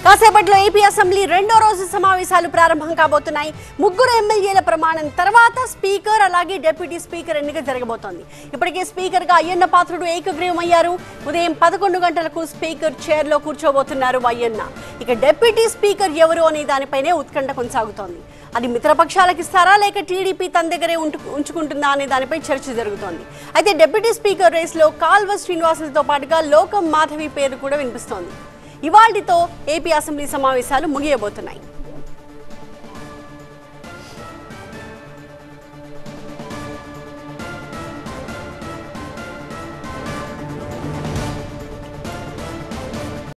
కాసేపట్లో AP assembly రెండో రోజు సమావేశాలు ప్రారంభం కాబోతున్నాయి ముగ్గురు ఎమ్మెల్యేల ప్రమాణం తర్వాత స్పీకర్ అలాగే డిప్యూటీ స్పీకర్ ఎన్నిక జరగబోతోంది ఇప్పటికే స్పీకర్ గా అయ్యన్న పాత్రుడు ఏకగ్రీవం అయ్యారు ఉదయం పదకొండు గంటలకు స్పీకర్ చైర్ లో కూర్చోబోతున్నారు అయ్యన్న ఇక డిప్యూటీ స్పీకర్ ఎవరు అనే దానిపైనే ఉత్కంఠ కొనసాగుతోంది అది మిత్రపక్షాలకు ఇస్తారా లేక టీడీపీ తన దగ్గరే ఉంటు- ఉంచుకుంటుందా అనే దానిపై చర్చ జరుగుతోంది అయితే డిప్యూటీ స్పీకర్ రేస్లో కాల్వ శ్రీనివాసులతో పాటుగా లోకం మాధవి పేరు కూడా వినిపిస్తోంది ఇవాళ్టితో ఏపీ అసెంబ్లీ సమావేశాలు ముగియబోతున్నాయి